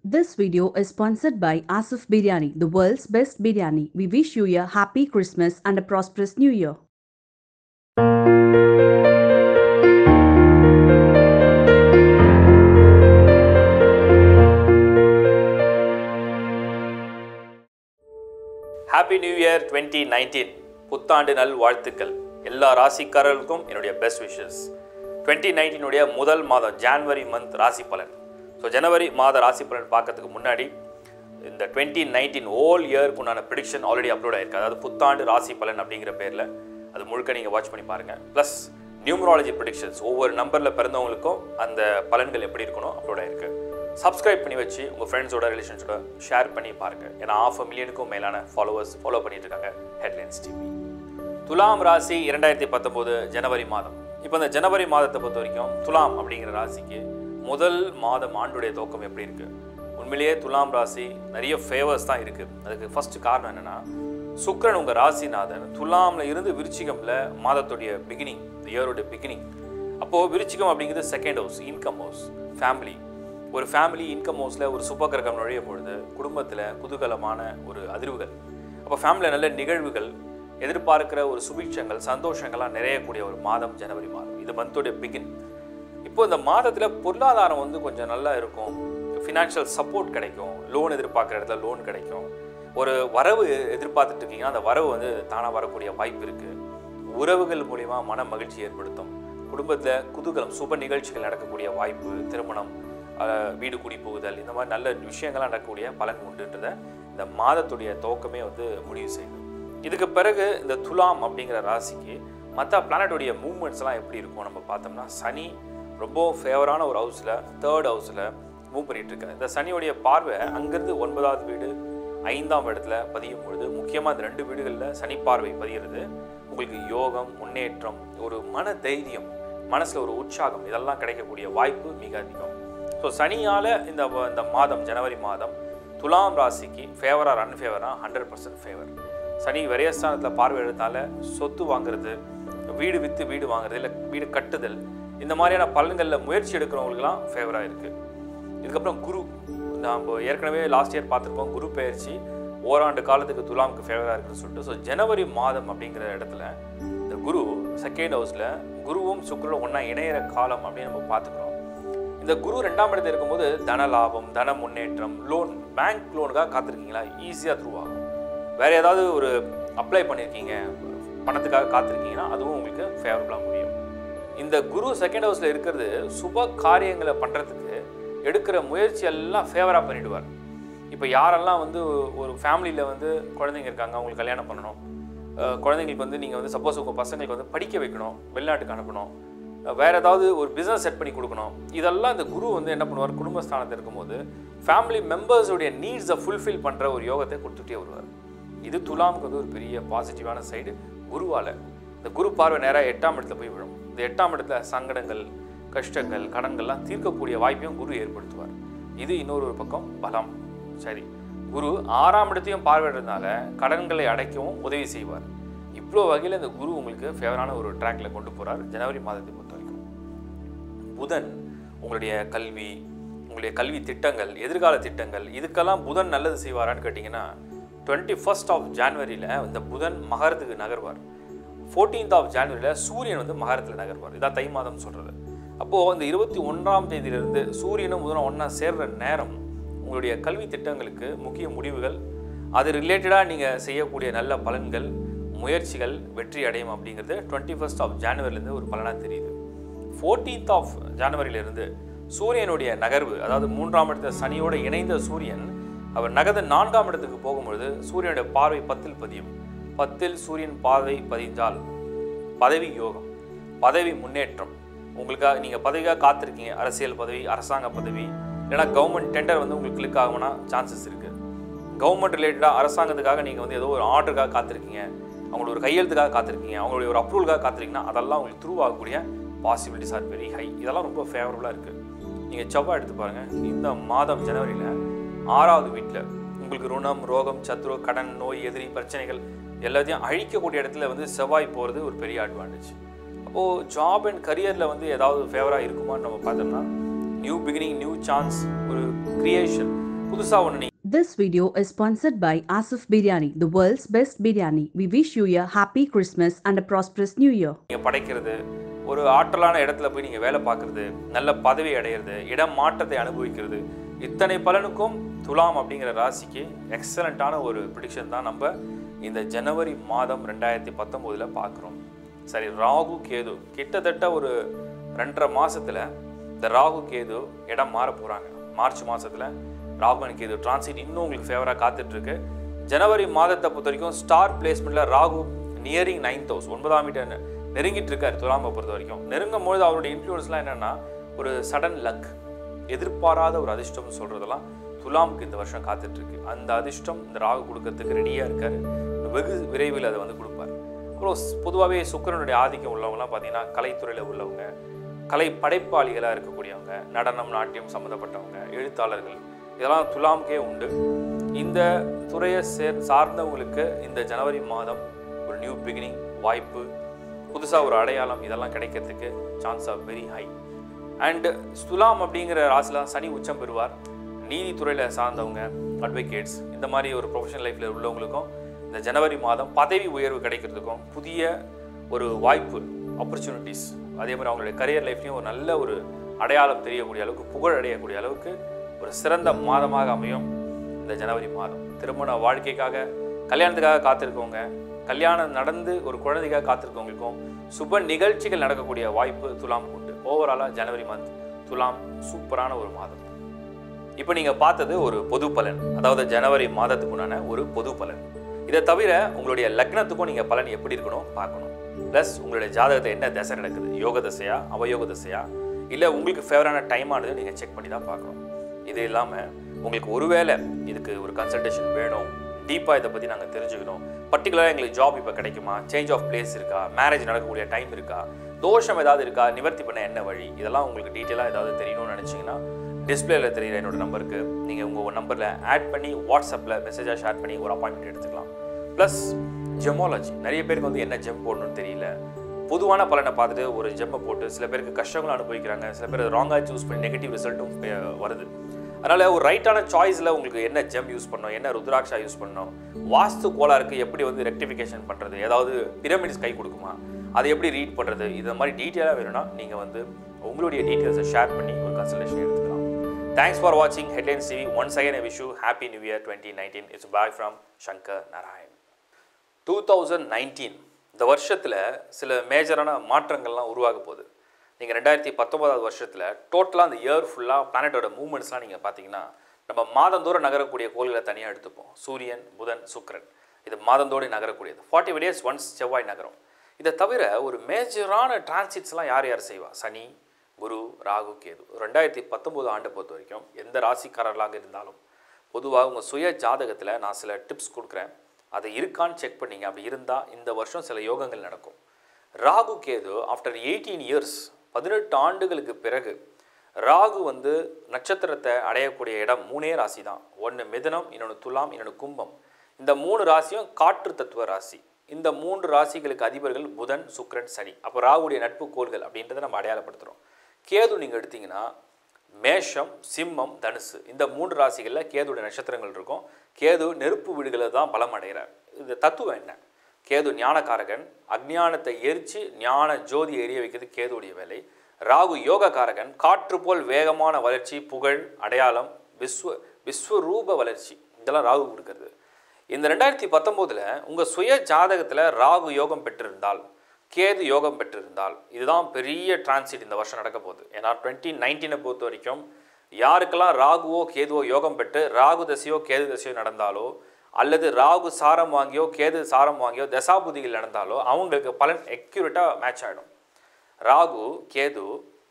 This video is sponsored by Asif Biryani, the world's best biryani. We wish you a happy Christmas and a prosperous new year. Happy new year twenty nineteen புத்தாண்டு நல் வாழ்த்துக்கள் எல்லா ராசிக்காரர்களுக்கும் என்னுடைய best wishes twenty நைன்டீனுடைய முதல் மாதம் January month ராசி பலன் ஸோ ஜனவரி மாத ராசி பலன் பார்க்கறதுக்கு முன்னாடி இந்த டுவெண்ட்டி நைன்டீன் ஓல் இயருக்கு உண்டான ப்ரிடிக்ஷன் ஆல்ரெடி அப்லோட் ஆயிருக்கு அதாவது புத்தாண்டு ராசி பலன் அப்படிங்கிற பேரில் அது முழுக்க நீங்கள் வாட்ச் பண்ணி பாருங்கள் ப்ளஸ் நியூமராலஜி ப்ரிடிக்ஷன்ஸ் ஒவ்வொரு நம்பரில் பிறந்தவங்களுக்கும் அந்த பலன்கள் எப்படி இருக்கணும் அப்லோட் ஆயிருக்கு சப்ஸ்கிரைப் பண்ணி வச்சு உங்கள் ஃப்ரெண்ட்ஸோட ரிலேஷன்ஸோட ஷேர் பண்ணி பாருங்கள் ஏன்னா ஆஃப் மில்லியனுக்கும் மேலான ஃபாலோவர்ஸ் ஃபாலோ பண்ணிட்டு இருக்காங்க ஹெட்லைன்ஸ் டிவி துலாம் ராசி இரண்டாயிரத்தி பத்தொம்போது ஜனவரி மாதம் இப்போ இந்த ஜனவரி மாதத்தை பொறுத்த வரைக்கும் துலாம் அப்படிங்கிற ராசிக்கு முதல் மாதம் ஆண்டுடைய துவக்கம் எப்படி இருக்கு உண்மையிலேயே துலாம் ராசி நிறைய ஃபேவர்ஸ் தான் இருக்கு அதுக்கு ஃபர்ஸ்ட் காரணம் என்னன்னா சுக்கிரன் உங்க ராசிநாதன் துலாம்ல இருந்து விருச்சிகம்ல மாதத்துடைய பிகினிங் இயரோட பிகினிங் அப்போ விருச்சிகம் அப்படிங்கிறது second house income house family ஒரு ஃபேமிலி இன்கம் ஹவுஸில் ஒரு சுபகிரகம் நுழையும் பொழுது குடும்பத்தில் குதூகலமான ஒரு அதிர்வுகள் அப்போ ஃபேமிலியில் நல்ல நிகழ்வுகள் எதிர்பார்க்கிற ஒரு சுபிட்சங்கள் சந்தோஷங்கள்லாம் நிறையக்கூடிய ஒரு மாதம் ஜனவரி மாதம் இது மந்தோடைய பிகின் இப்போ இந்த மாதத்தில் பொருளாதாரம் வந்து கொஞ்சம் நல்லா இருக்கும் ஃபினான்ஷியல் சப்போர்ட் கிடைக்கும் லோன் எதிர்பார்க்குற இடத்துல லோன் கிடைக்கும் ஒரு வரவு எதிர்பார்த்துட்டு இருக்கீங்கன்னா அந்த வரவு வந்து தானாக வரக்கூடிய வாய்ப்பு இருக்குது உறவுகள் மூலிமா மன மகிழ்ச்சி ஏற்படுத்தும் குடும்பத்தில் குதூகலம் சுப நிகழ்ச்சிகள் நடக்கக்கூடிய வாய்ப்பு திருமணம் அஹ், வீடு குடி புகுதல் இந்த மாதிரி நல்ல விஷயங்கள்லாம் நடக்கக்கூடிய பலன் உண்டுன்றதை இந்த மாதத்துடைய துவக்கமே வந்து முடிவு செய்யும் இதுக்கு பிறகு இந்த துலாம் அப்படிங்கிற ராசிக்கு மற்ற பிளானட்டுடைய மூவ்மெண்ட்ஸ்லாம் எப்படி இருக்கும் நம்ம பார்த்தோம்னா சனி ரொம்ப ஃபேவரான ஒரு ஹவுஸில் தேர்ட் ஹவுஸில் மூவ் பண்ணிட்டு இருக்காரு இந்த சனியுடைய பார்வை அங்கேருந்து ஒன்பதாவது வீடு ஐந்தாம் இடத்துல பதியும் பொழுது முக்கியமாக இந்த ரெண்டு வீடுகளில் சனி பார்வை பதிகிறது உங்களுக்கு யோகம் முன்னேற்றம் ஒரு மன தைரியம் மனசில் ஒரு உற்சாகம் இதெல்லாம் கிடைக்கக்கூடிய வாய்ப்பு மிக அதிகம் ஸோ சனியால் இந்த வ- இந்த மாதம் ஜனவரி மாதம் துலாம் ராசிக்கு ஃபேவராக அன்ஃபேவரா ஹண்ட்ரட் பர்சன்ட் ஃபேவர் சனி விரயஸ்தானத்தில் பார்வை எடுத்தால சொத்து வாங்குறது வீடு விற்று வீடு வாங்குறது இல்லை வீடு கட்டுதல் இந்த மாதிரியான பலன்களில் முயற்சி எடுக்கிறவங்களுக்குலாம் ஃபேவராக இருக்குது இதுக்கப்புறம் குரு நாம் ஏற்கனவே லாஸ்ட் இயர் பார்த்துருப்போம் குரு பெயர்ச்சி ஓராண்டு காலத்துக்கு துலாமுக்கு ஃபேவராக இருக்குன்னு சொல்லிட்டு ஸோ ஜனவரி மாதம் அப்படிங்கிற இடத்துல இந்த குரு செகண்ட் ஹவுஸில் குருவும் சுக்கிரனும் ஒன்றா இணையிற காலம் அப்படின்னு நம்ம பார்த்துக்கிறோம் இந்த குரு ரெண்டாம் இடத்துல இருக்கும்போது தன லாபம் தன முன்னேற்றம் லோன் பேங்க் லோனுக்காக காத்திருக்கீங்களா ஈஸியாக த்ரூ ஆகும் வேற ஏதாவது ஒரு அப்ளை பண்ணியிருக்கீங்க பணத்துக்காக காத்திருக்கீங்கன்னா அதுவும் உங்களுக்கு ஃபேவரபுளாக முடியும் இந்த குரு செகண்ட் ஹவுஸில் இருக்கிறது சுப காரியங்களை பண்ணுறதுக்கு எடுக்கிற முயற்சி எல்லாம் ஃபேவராக பண்ணிடுவார் இப்போ யாரெல்லாம் வந்து ஒரு ஃபேமிலியில் வந்து குழந்தைங்க இருக்காங்க அவங்களுக்கு கல்யாணம் பண்ணணும் அஹ் குழந்தைங்களுக்கு வந்து நீங்கள் வந்து சப்போஸ் உங்கள் பசங்களுக்கு வந்து படிக்க வைக்கணும் வெளிநாட்டுக்கு அனுப்பணும் அஹ் வேற ஏதாவது ஒரு பிஸ்னஸ் செட் பண்ணி கொடுக்கணும் இதெல்லாம் இந்த குரு வந்து என்ன பண்ணுவார் குடும்பஸ்தானத்தில் இருக்கும்போது ஃபேமிலி மெம்பர்ஸுடைய நீட்ஸை ஃபுல்ஃபில் பண்ணுற ஒரு யோகத்தை கொடுத்துட்டே வருவார் இது துலாமுக்கு வந்து ஒரு பெரிய பாசிட்டிவான சைடு குருவால் இந்த குரு பார்வை நேராக எட்டாம் இடத்துல போய் விழும் இந்த எட்டாம் இடத்துல சங்கடங்கள் கஷ்டங்கள் கடன்கள்லாம் தீர்க்கக்கூடிய வாய்ப்பையும் குரு ஏற்படுத்துவார் இது இன்னொரு ஒரு பக்கம் பலம் சரி குரு ஆறாம் இடத்தையும் பார்வையிடுறதுனால கடன்களை அடைக்கவும் உதவி செய்வார் இவ்வளோ வகையில் இந்த குரு உங்களுக்கு ஃபேவரான ஒரு ட்ராக்ல கொண்டு போகிறார் ஜனவரி மாதத்தை பொறுத்த வரைக்கும் புதன் உங்களுடைய கல்வி உங்களுடைய கல்வி திட்டங்கள் எதிர்கால திட்டங்கள் இதுக்கெல்லாம் புதன் நல்லது செய்வாரான்னு கேட்டிங்கன்னா டுவெண்ட்டி ஃபர்ஸ்ட் ஆஃப் ஜான்வரியில் இந்த புதன் மகரத்துக்கு நகர்வார் ஃபோர்டீன்த் ஆஃப் ஜான்வரியில் சூரியன் வந்து மகரத்தில் நகர்வார் இதான் தை மாதம் சொல்கிறது அப்போது இந்த இருபத்தி ஒன்றாம் தேதியிலிருந்து சூரியனும் புதனும் ஒன்றா சேர்ற நேரம் உங்களுடைய கல்வி திட்டங்களுக்கு முக்கிய முடிவுகள் அது ரிலேட்டடாக நீங்கள் செய்யக்கூடிய நல்ல பலன்கள் முயற்சிகள் வெற்றி அடையும் அப்படிங்கிறது டுவெண்ட்டி ஃபர்ஸ்ட் ஆஃப் ஜான்வரிலேருந்து ஒரு பலனாக தெரியுது ஃபோர்டீன்த் ஆஃப் ஜனவரியிலிருந்து சூரியனுடைய நகர்வு அதாவது மூன்றாம் இடத்துல சனியோடு இணைந்த சூரியன் அவர் நகர்ந்து நான்காம் இடத்துக்கு போகும்பொழுது சூரியனுடைய பார்வை பத்தில் பதியும் பத்தில் சூரியன் பார்வை பதிந்தால் பதவி யோகம் பதவி முன்னேற்றம் உங்களுக்காக நீங்கள் பதவிக்காக காத்திருக்கீங்க அரசியல் பதவி அரசாங்க பதவி இல்லைன்னா கவர்மெண்ட் டெண்டர் வந்து உங்களுக்கு கிளிக் ஆகும்னா சான்சஸ் இருக்குது கவர்மெண்ட் ரிலேட்டடாக அரசாங்கத்துக்காக நீங்கள் வந்து ஏதோ ஒரு ஆர்டருக்காக காத்திருக்கீங்க அவங்களோட ஒரு கையெழுத்துக்காக காத்திருக்கீங்க அவங்களுடைய ஒரு அப்ரூவலுக்காக காத்திருக்கீங்கன்னா அதெல்லாம் உங்களுக்கு த்ரூ ஆகக்கூடிய பாசிபிலிட்டிஸ் ஆர் வெரி ஹை இதெல்லாம் ரொம்ப ஃபேவரபுளாக இருக்குது நீங்கள் செவ்வாய் எடுத்து பாருங்கள் இந்த மாதம் ஜனவரியில் ஆறாவது வீட்டில் உங்களுக்கு ருணம் ரோகம் சத்ரு கடன் நோய் எதிரி பிரச்சனைகள் எல்லாத்தையும் அழிக்கக்கூடிய இடத்துல வந்து செவ்வாய் போகிறது ஒரு பெரிய அட்வான்டேஜ் அப்போது ஜாப் அண்ட் கரியரில் வந்து ஏதாவது ஃபேவராக இருக்குமான்னு நம்ம பார்த்தோம்னா நியூ பிகினிங் நியூ சான்ஸ் ஒரு கிரியேஷன் புதுசாக ஒன்று This video is sponsored by Asif Biryani, the world's best biryani. We wish you a happy Christmas and a prosperous new year. நீங்கள் படைக்கிறது ஒரு ஆற்றலான இடத்துல போய் நீங்கள் வேலை பார்க்குறது நல்ல பதவி அடையிறது இடம் மாற்றத்தை அனுபவிக்கிறது இத்தனை பலனுக்கும் துலாம் அப்படிங்கிற ராசிக்கு எக்ஸலண்ட்டான ஒரு ப்ரிடிக்ஷன் தான் நம்ம இந்த ஜனவரி மாதம் ரெண்டாயிரத்தி பத்தொம்போதில் பார்க்குறோம் சரி ராகு கேது கிட்டத்தட்ட ஒரு ரெண்டரை மாசத்துல இந்த ராகு கேது இடம் மாற போகிறாங்க மார்ச் மாசத்துல ராகு அண்ட் கேது டிரான்சிட் இன்னும் உங்களுக்கு ஃபேவராக காத்துட்ருக்கு ஜனவரி மாதத்தை பொறுத்த வரைக்கும் ஸ்டார் பிளேஸ்மெண்ட்டில் ராகு நியரிங் நைன்த் ஹவுஸ் ஒன்பதாம் வீட்டை நெ- நெருங்கிட்டு இருக்காரு துலாமை பொறுத்த வரைக்கும் நெருங்கும் பொழுது அவருடைய இன்ஃப்ளூயன்ஸ்லாம் என்னென்னா ஒரு சடன் லக் எதிர்பாராத ஒரு அதிர்ஷ்டம்னு சொல்கிறதெல்லாம் துலாமுக்கு இந்த வருஷம் காத்துட்ருக்கு அந்த அதிர்ஷ்டம் இந்த ராகு கொடுக்கறதுக்கு ரெடியாக இருக்காரு வெகு விரைவில் அதை வந்து கொடுப்பார் அப்புறம் பொதுவாகவே சுக்கிரனுடைய ஆதிக்கம் உள்ளவங்கலாம் பார்த்தீங்கன்னா கலைத்துறையில் உள்ளவங்க கலை படைப்பாளிகளாக இருக்கக்கூடியவங்க நடனம் நாட்டியம் சம்மந்தப்பட்டவங்க எழுத்தாளர்கள் இதெல்லாம் துலாமுக்கே உண்டு இந்த துறையை சேர் சார்ந்தவங்களுக்கு இந்த ஜனவரி மாதம் ஒரு நியூ பிகினிங் வாய்ப்பு புதுசாக ஒரு அடையாளம் இதெல்லாம் கிடைக்கிறதுக்கு chance of very high and துலாம் அப்படிங்கிற ராசியில் சனி உச்சம் பெறுவார் நீதித்துறையில் சார்ந்தவங்க அட்வொகேட்ஸ் இந்த மாதிரி ஒரு ப்ரொஃபஷனல் லைஃப்பில் உள்ளவங்களுக்கும் இந்த ஜனவரி மாதம் பதவி உயர்வு கிடைக்கிறதுக்கும் புதிய ஒரு வாய்ப்பு ஆப்பர்ச்சுனிட்டிஸ் அதே மாதிரி அவங்களுடைய கரியர் லைஃப்லையும் ஒரு நல்ல ஒரு அடையாளம் தெரியக்கூடிய அளவுக்கு புகழ் அடையக்கூடிய அளவுக்கு ஒரு சிறந்த மாதமாக அமையும் இந்த ஜனவரி மாதம் திருமண வாழ்க்கைக்காக கல்யாணத்துக்காக காத்திருக்கவங்க கல்யாணம் நடந்து ஒரு குழந்தைக்காக காத்திருக்கவங்களுக்கும் சுப நிகழ்ச்சிகள் நடக்கக்கூடிய வாய்ப்பு துலாம் உண்டு ஓவராலாக ஜனவரி மந்த் துலாம் சூப்பரான ஒரு மாதம் இப்போ நீங்கள் பார்த்தது ஒரு பொது பலன் அதாவது ஜனவரி மாதத்துக்குண்டான ஒரு பொது பலன் இதை தவிர உங்களுடைய லக்னத்துக்கும் நீங்கள் பலன் எப்படி இருக்கணும் பார்க்கணும் ப்ளஸ் உங்களுடைய ஜாதகத்தை என்ன தசை நடக்குது யோக தசையா அவயோக தசையா இல்லை உங்களுக்கு ஃபேவரான டைமானது நீங்கள் செக் பண்ணி தான் பார்க்கணும் இது இல்லாமல் உங்களுக்கு ஒருவேளை இதுக்கு ஒரு கன்சல்டேஷன் வேணும் டீப்பாக இதை பற்றி நாங்கள் தெரிஞ்சுக்கணும் பர்டிகுலராக எங்களுக்கு ஜாப் இப்போ கிடைக்குமா சேஞ்ச் ஆஃப் பிளேஸ் இருக்கா மேரேஜ் நடக்கக்கூடிய டைம் இருக்கா தோஷம் ஏதாவது இருக்கா நிவர்த்தி பண்ண என்ன வழி இதெல்லாம் உங்களுக்கு டீட்டெயிலாக ஏதாவது தெரியணும்னு நினச்சிங்கன்னா டிஸ்பிளேல தெரியுற என்னோட நம்பருக்கு நீங்கள் உங்கள் நம்பரில் ஆட் பண்ணி வாட்ஸ்அப்பில் மெசேஜாக ஷேர் பண்ணி ஒரு அப்பாயின்மெண்ட் எடுத்துக்கலாம் ப்ளஸ் ஜெமாலஜி நிறைய பேருக்கு வந்து என்ன ஜெம் போடணும்னு தெரியல பொதுவான பலனை பார்த்துட்டு ஒரு ஜெம்மை போட்டு சில பேருக்கு கஷ்டங்களும் அனுபவிக்கிறாங்க சில பேர் ராங்காக சூஸ் பண்ணி நெகட்டிவ் ரிசல்ட்டும் வருது அதனால் ஒரு ரைட்டான சாய்ஸில் உங்களுக்கு என்ன ஜெம் யூஸ் பண்ணணும் என்ன ருத்ராட்சா யூஸ் பண்ணணும் வாஸ்து கோளாறுக்கு எப்படி வந்து ரெக்டிஃபிகேஷன் பண்ணுறது ஏதாவது பிரமிட்ஸ் கை கொடுக்குமா அதை எப்படி ரீட் பண்ணுறது இது மாதிரி டீட்டெயிலாக வேணும்னா நீங்கள் வந்து உங்களுடைய டீட்டெயில்ஸை ஷேர் பண்ணி ஒரு கன்சல்டேஷன் எடுத்துக்கலாம் தேங்க்ஸ் ஃபார் வாட்சிங் headlines TV once again I wish you happy new year twenty nineteen it's bye from Shankar Narayan two thousand nineteen இந்த வருஷத்தில் சில மேஜரான மாற்றங்கள்லாம் உருவாக போகுது நீங்கள் ரெண்டாயிரத்தி பத்தொன்பதாவது வருஷத்தில் டோட்டலாக அந்த இயர் ஃபுல்லாக பிளானட்டோட மூவ்மெண்ட்ஸ்லாம் நீங்கள் பார்த்தீங்கன்னா நம்ம மாதந்தோறும் நகரக்கூடிய கோள்களை தனியாக எடுத்துப்போம் சூரியன் புதன் சுக்கிரன் இது மாதந்தோடு நகரக்கூடியது ஃபார்ட்டி டேஸ் ஒன்ஸ் செவ்வாய் நகரம் இதை தவிர ஒரு மேஜரான டிரான்சிட்ஸ்லாம் யார் யார் செய்வா சனி குரு ராகு கேது ரெண்டாயிரத்தி பத்தொம்போது ஆண்டை பொறுத்த வரைக்கும் எந்த ராசிக்காரர்களாக இருந்தாலும் பொதுவாக உங்கள் சுய ஜாதகத்தில் நான் சில டிப்ஸ் கொடுக்குறேன் அது இருக்கான்னு செக் பண்ணீங்க அப்படி இருந்தால் இந்த வருஷம் சில யோகங்கள் நடக்கும் Rahu Ketu after eighteen years பதினெட்டு ஆண்டுகளுக்கு பிறகு ராகு வந்து நட்சத்திரத்தை அடையக்கூடிய இடம் மூணே ராசி தான் ஒன்று மிதனம் இன்னொன்று துலாம் இன்னொன்று கும்பம் இந்த மூணு ராசியும் காற்று தத்துவ ராசி இந்த மூன்று ராசிகளுக்கு அதிபர்கள் புதன் சுக்கிரன் சனி அப்போ ராகுடைய நட்பு கோள்கள் அப்படின்றத நம்ம அடையாளப்படுத்துகிறோம் கேது நீங்கள் எடுத்தீங்கன்னா மேஷம் சிம்மம் தனுசு இந்த மூன்று ராசிகளில் கேதுடைய நட்சத்திரங்கள் இருக்கும் கேது நெருப்பு வீடுகளை தான் பலம் அடைகிறார் இது தத்துவம் என்ன கேது ஞானகாரகன் அஜ்ஞானத்தை எரித்து ஞான ஜோதி எரிய வைக்கிறது கேதுடைய வேலை ராகு யோககாரகன் காற்று போல் வேகமான வளர்ச்சி புகழ் அடையாளம் விஸ்வ விஸ்வரூப வளர்ச்சி இதெல்லாம் ராகு கொடுக்கறது இந்த ரெண்டாயிரத்தி பத்தொம்போதில் உங்கள் சுய ஜாதகத்தில் ராகு யோகம் பெற்றிருந்தால் கேது யோகம் பெற்றிருந்தால் இதுதான் பெரிய டிரான்சிட் இந்த வருஷம் நடக்க போகுது ஏன்னா டுவெண்ட்டி நைன்டீனை பொறுத்த வரைக்கும் யாருக்கெல்லாம் ராகுவோ கேதுவோ யோகம் பெற்று ராகு தசையோ கேது தசையோ நடந்தாலோ அல்லது ராகு சாரம் வாங்கியோ கேது சாரம் வாங்கியோ தசாபுதிகள் நடந்தாலோ அவங்களுக்கு பலன் அக்யூரேட்டாக மேட்ச் ஆகிடும் ராகு கேது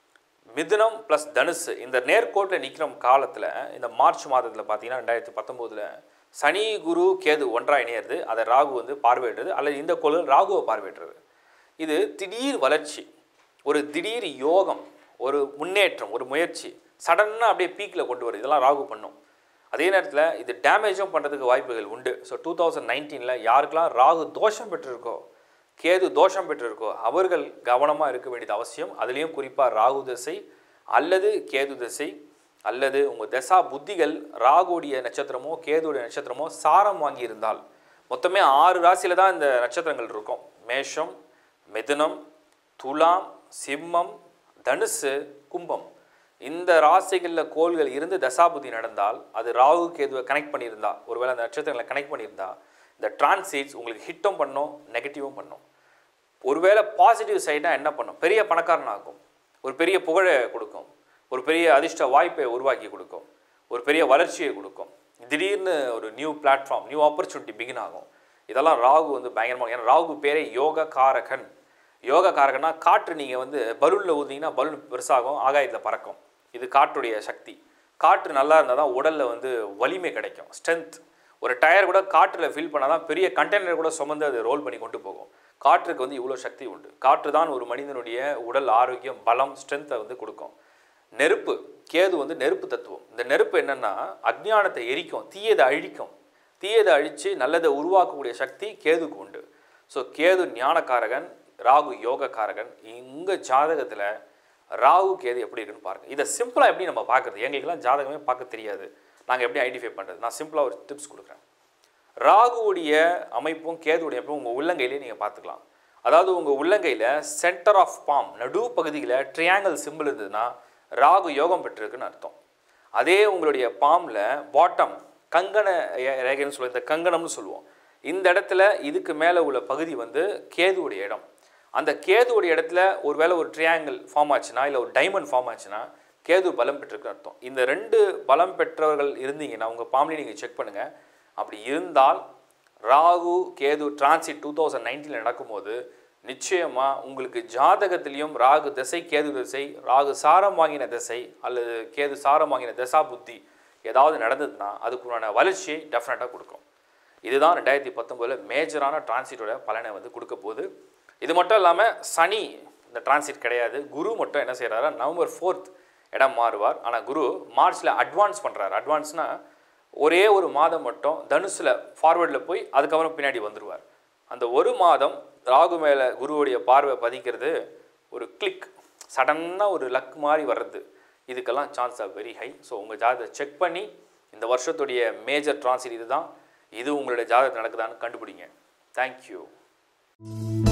மிதுனம் ப்ளஸ் தனுசு இந்த நேர்கோட்டில் நிற்கிற காலத்தில் இந்த மார்ச் மாதத்தில் பார்த்தீங்கன்னா ரெண்டாயிரத்தி பத்தொம்போதில் சனி குரு கேது ஒன்றாக இணையிறது அதை ராகு வந்து பார்வையிடுறது அல்லது இந்த கோள்கள் ராகுவை பார்வையிடுறது இது திடீர் வளர்ச்சி ஒரு திடீர் யோகம் ஒரு முன்னேற்றம் ஒரு முயற்சி சடனாக அப்படியே பீக்கில் கொண்டு வருது இதெல்லாம் ராகு பண்ணும் அதே நேரத்தில் இது டேமேஜும் பண்ணுறதுக்கு வாய்ப்புகள் உண்டு ஸோ டூ தௌசண்ட் நைன்டீனில் யாருக்கெல்லாம் ராகு தோஷம் பெற்றிருக்கோ கேது தோஷம் பெற்றிருக்கோ அவர்கள் கவனமாக இருக்க வேண்டியது அவசியம் அதுலேயும் குறிப்பாக ராகு திசை அல்லது கேது திசை அல்லது உங்கள் தசா புத்திகள் ராகுடைய நட்சத்திரமோ கேதுடைய நட்சத்திரமோ சாரம் வாங்கி இருந்தால் மொத்தமே ஆறு ராசியில தான் இந்த நட்சத்திரங்கள் இருக்கும் மேஷம் மிதுனம் துலாம் சிம்மம் தனுசு கும்பம் இந்த ராசிகளில் கோள்கள் இருந்து தசாபுதி நடந்தால் அது ராகு கேதுவை கனெக்ட் பண்ணியிருந்தா ஒருவேளை அந்த நட்சத்திரங்களை கனெக்ட் பண்ணியிருந்தா இந்த டிரான்சிட்ஸ் உங்களுக்கு ஹிட்டும் பண்ணும் நெகட்டிவும் பண்ணும் ஒருவேளை பாசிட்டிவ் சைடாக என்ன பண்ணும் பெரிய பணக்காரன் ஆகும் ஒரு பெரிய புகழை கொடுக்கும் ஒரு பெரிய அதிர்ஷ்ட வாய்ப்பை உருவாக்கி கொடுக்கும் ஒரு பெரிய வளர்ச்சியை கொடுக்கும் திடீர்னு ஒரு new platform new opportunity begin ஆகும் இதெல்லாம் ராகு வந்து பயங்கரமாக ஏன்னா ராகு பேரே யோக காரகன் யோக காரகன்னா காற்று நீங்கள் வந்து பலூனில் ஊதினீங்கன்னா பலூன் பெருசாகும் ஆகாயத்தில் பறக்கும் இது காற்றுடைய சக்தி காற்று நல்லா இருந்தால் தான் உடலில் வந்து வலிமை கிடைக்கும் ஸ்ட்ரென்த் ஒரு டயர் கூட காற்றில் ஃபில் பண்ணால் தான் பெரிய கண்டெய்னர் கூட சுமந்து அதை ரோல் பண்ணி கொண்டு போகும் காற்றுக்கு வந்து இவ்வளோ சக்தி உண்டு காற்று தான் ஒரு மனிதனுடைய உடல் ஆரோக்கியம் பலம் ஸ்ட்ரென்த்தை வந்து கொடுக்கும் நெருப்பு கேது வந்து நெருப்பு தத்துவம் இந்த நெருப்பு என்னன்னா அஜ்ஞானத்தை எரிக்கும் தீயதை அழிக்கும் தீயதை அழித்து நல்லதை உருவாக்கக்கூடிய சக்தி கேதுக்கு உண்டு ஸோ கேது ஞானக்காரகன் ராகு யோகக்காரகன் உங்கள் ஜாதகத்தில் ராகு கேது எப்படி இருக்குன்னு பாருங்கள் இதை சிம்பிளாக எப்படி நம்ம பார்க்குறது எங்களுக்கெல்லாம் ஜாதகமே பார்க்க தெரியாது நாங்கள் எப்படி ஐடென்டிஃபை பண்ணுறது நான் சிம்பிளாக ஒரு டிப்ஸ் கொடுக்குறேன் ராகுவுடைய அமைப்பும் கேதுவுடைய அமைப்பும் உங்கள் உள்ளங்கையிலே நீங்கள் பார்த்துக்கலாம் அதாவது உங்கள் உள்ளங்கையில் சென்டர் ஆஃப் பாம் நடு பகுதியில் ட்ரையாங்கிள் சிம்பிள் இருந்ததுன்னா ராகு யோகம் பெற்றிருக்குன்னு அர்த்தம் அதே உங்களுடைய பாம்பில் பாட்டம் கங்கண ரே- ரேகைன்னு சொல்லுவோம் இந்த கங்கணம்னு சொல்லுவோம் இந்த இடத்துல இதுக்கு மேலே உள்ள பகுதி வந்து கேதுவுடைய இடம் அந்த கேதுவுடைய இடத்துல ஒருவேளை ஒரு ட்ரையாங்கிள் ஃபார்ம் ஆச்சுன்னா இல்லை ஒரு டைமண்ட் ஃபார்ம் ஆச்சுன்னா கேது பலம் பெற்றிருக்குன்னு அர்த்தம் இந்த ரெண்டு பலம் பெற்றவர்கள் இருந்தீங்கன்னா உங்கள் பாம்பளையும் நீங்கள் செக் பண்ணுங்கள் அப்படி இருந்தால் Rahu Ketu transit two thousand நைன்டீனில் நடக்கும்போது நிச்சயமாக உங்களுக்கு ஜாதகத்திலையும் ராகு திசை கேது திசை ராகு சாரம் வாங்கின திசை அல்லது கேது சாரம் வாங்கின தசா புத்தி ஏதாவது நடந்ததுன்னா அதுக்குண்டான வளர்ச்சியை டெஃபினட்டாக கொடுக்கும் இதுதான் ரெண்டாயிரத்தி பத்தொம்போதில் மேஜரான டிரான்சிட்டோட பலனை வந்து கொடுக்க போகுது இது மட்டும் இல்லாமல் சனி இந்த டிரான்சிட் கிடையாது குரு மட்டும் என்ன செய்கிறாரு நவம்பர் ஃபோர்த் இடம் மாறுவார் ஆனால் குரு மார்ச்சில் அட்வான்ஸ் பண்ணுறாரு அட்வான்ஸ்னால் ஒரே ஒரு மாதம் மட்டும் தனுசில் ஃபார்வர்டில் போய் அதுக்கப்புறம் பின்னாடி வந்துடுவார் அந்த ஒரு மாதம் ராகு மேலே குருவுடைய பார்வை பதிக்கிறது ஒரு கிளிக் சடனாக ஒரு லக் மாதிரி வர்றது இதுக்கெல்லாம் chance are very high so உங்கள் ஜாதகத்தை செக் பண்ணி இந்த வருஷத்துடைய மேஜர் டிரான்சிட் இதுதான் இது உங்களுடைய ஜாதகத்தில் நடக்குதான்னு கண்டுபிடிங்க தேங்க்யூ